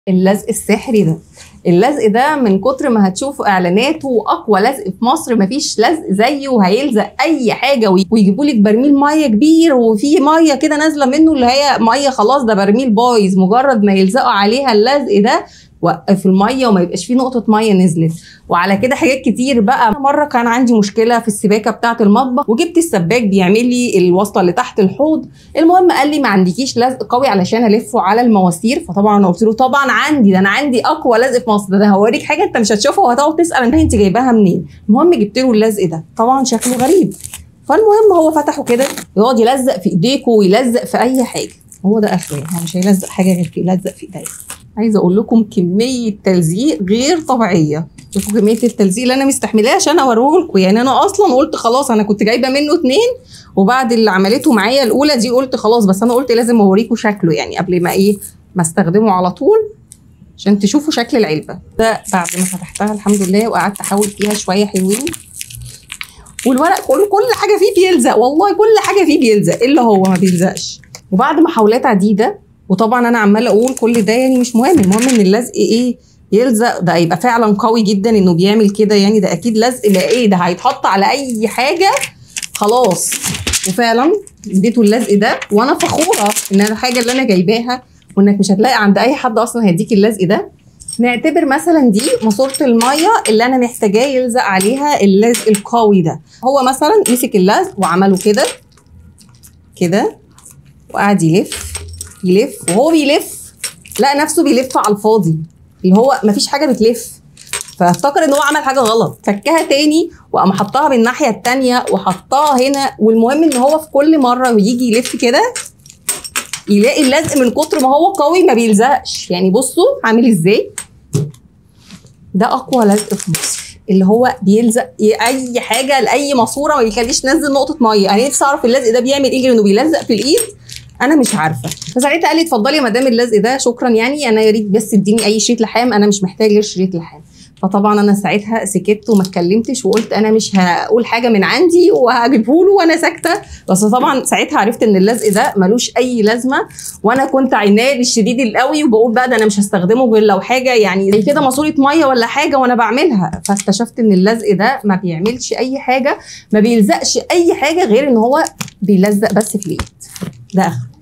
اللزق السحري ده اللزق ده من كتر ما هتشوفوا اعلاناته اقوى لزق في مصر مفيش لزق زيه وهيلزق اي حاجه وي- ويجيبوا لك برميل ميه كبير وفي ميه كده نازله منه اللي هي ميه خلاص ده برميل بايظ مجرد ما يلزقوا عليها اللزق ده وقف الميه وما يبقاش فيه نقطه ميه نزلت وعلى كده حاجات كتير بقى مره كان عندي مشكله في السباكه بتاعه المطبخ وجبت السباك بيعمل لي الوصله اللي تحت الحوض المهم قال لي ما عندكيش لزق قوي علشان الفه على المواسير فطبعا انا قلت له طبعا عندي ده انا عندي اقوى لزق في مصر ده انا هوريك حاجه انت مش هتشوفها وهتقعد تسال انت انت جايباها منين المهم جبت له اللزق ده طبعا شكله غريب فالمهم هو فتحه كده يقعد يلزق في ايديكوا ويلزق في اي حاجه هو ده اخره يعني هو مش هيلزق حاجه غير كده يلزق في ايديا عايزه اقول لكم كميه تلزيق غير طبيعيه شوفوا كميه التلزيق اللي انا مستحملاه عشان اوريه لكم يعني انا اصلا قلت خلاص انا كنت جايبه منه اتنين وبعد اللي عملته معايا الاولى دي قلت خلاص بس انا قلت لازم اوريكم شكله يعني قبل ما ايه ما استخدمه على طول عشان تشوفوا شكل العلبه ده بعد ما فتحتها الحمد لله وقعدت احاول فيها شويه حلوين والورق كله كل حاجه فيه بيلزق والله كل حاجه فيه بيلزق الا هو ما بيلزقش وبعد محاولات عديده وطبعا انا عماله اقول كل ده يعني مش مهم المهم ان اللزق ايه يلزق ده يبقى فعلا قوي جدا انه بيعمل كده يعني ده اكيد لزق ده ايه ده هيتحط على اي حاجه خلاص وفعلا اديته اللزق ده وانا فخوره ان الحاجه اللي انا جايباها وانك مش هتلاقي عند اي حد اصلا هيديك اللزق ده نعتبر مثلا دي ماسوره الميه اللي انا محتاجاه يلزق عليها اللزق القوي ده هو مثلا مسك اللزق وعمله كده كده وقعد يلف يلف وهو بيلف لقى نفسه بيلف على الفاضي اللي هو مفيش حاجه بتلف فافتكر ان هو عمل حاجه غلط فكها تاني وقام حطها من الناحيه التانيه وحطها هنا والمهم ان هو في كل مره ويجي يلف كده يلاقي اللزق من كتر ما هو قوي ما بيلزقش يعني بصوا عامل ازاي ده اقوى لزق في مصر اللي هو بيلزق اي حاجه لاي ماسوره ما بيخليش ننزل نقطه ميه انا نفسي اعرف اللزق ده بيعمل ايه غير انه بيلزق في الايد انا مش عارفه فساعتها قال لي اتفضلي يا مدام اللزق ده شكرا يعني انا يا ريت بس اديني اي شريط لحام انا مش محتاج غير شريط لحام فطبعا انا ساعتها سكت وما اتكلمتش وقلت انا مش هقول حاجه من عندي وهجيبه له وانا ساكته بس طبعا ساعتها عرفت ان اللزق ده ملوش اي لازمه وانا كنت عناد الشديد القوي وبقول بقى ده انا مش هستخدمه غير لو حاجه يعني زي كده ماسوره ميه ولا حاجه وانا بعملها فاكتشفت ان اللزق ده ما بيعملش اي حاجه ما بيلزقش اي حاجه غير ان هو بيلزق بس في الايد ده اخر